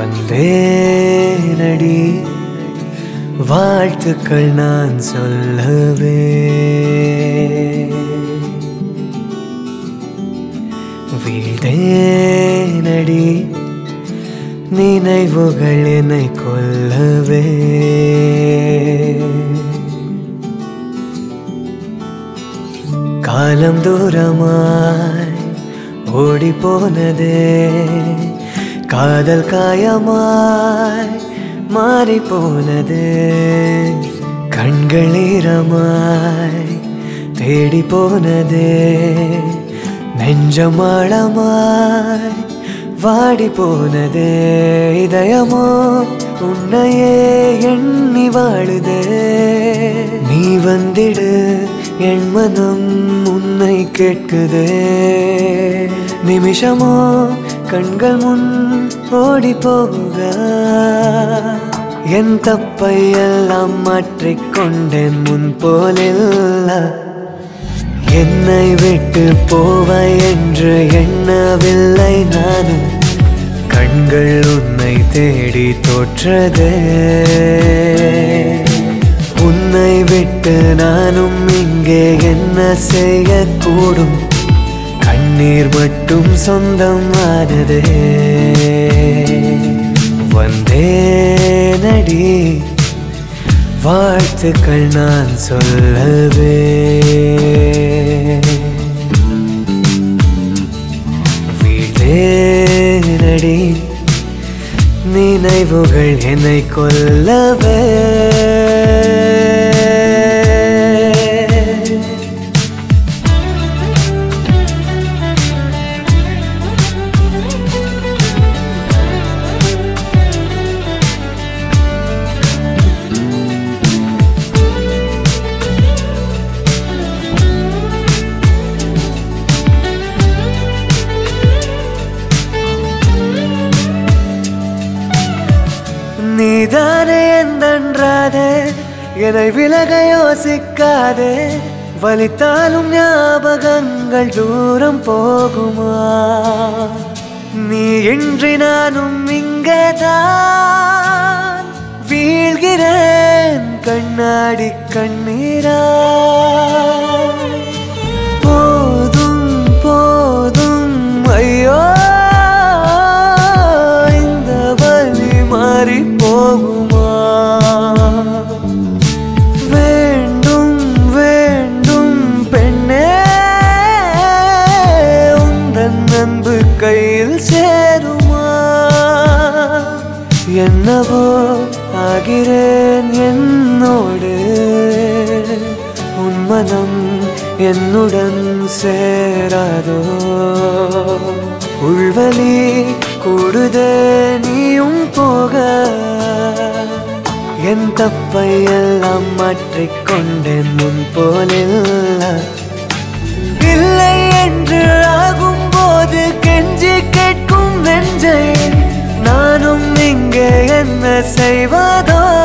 வந்தேனடி வாழ்த்துக்கள் நான் சொல்லவே வீழ்ந்தேனடி நினைவுகள் என்னை கொல்லவே காலம் தூரமாய் ஓடி போனதே காதல் காயமாய் மாறி போனதே கண்கள் ஈரமாய் தேடி போனதே நெஞ்சமாளமாய் வாடி போனதே இதயமோ உன்னையே எண்ணி வாழுதே நீ வந்திடு என் மனம் உன்னை கேட்குதே நிமிஷமோ கண்கள் முன் ஓடி போக என் தப்பை எல்லாம் மாற்றிக்கொண்டேன் முன் போலில்ல என்னை விட்டு போவாய் என்று எண்ணவில்லை நானும் கண்கள் உன்னை தேடி தோற்றதே உன்னை விட்டு நானும் இங்கே என்ன செய்யக்கூடும் கண்ணீர் மட்டும் சொந்தமானதே வந்தேனடி வாழ்த்துக்கள் நான் சொல்லவே வீழ்ந்தேனடி நினைவுகள் என்னை கொல்லவே நீதானே எந்தன்றாதே என்னை விலக யோசிக்காதே வலித்தாலும் ஞாபகங்கள் தூரம் போகுமா நீ இன்றி நானும் இங்கேதான் வீழ்கிறேன் கண்ணாடி கண்ணீரா போதும் போதும் ஐயோ இந்த வலி மாறி போகுமா வேண்டும் வேண்டும் பெண்ணே உந்தன் அன்பு கையில் சேருமா என்னவோ ஆகிறேன் என்னோடு உன் மனம் என்னுடன் சேராதோ உள்வலி கூடுதே நீயும் போக என் தப்பை எல்லாம் மாற்றிக்கொண்டேன் முன் போலில்ல இல்லை என்று ஆகும்போது கெஞ்சி கேட்கும் நெஞ்சை நானும் இங்கே என்ன செய்வதோ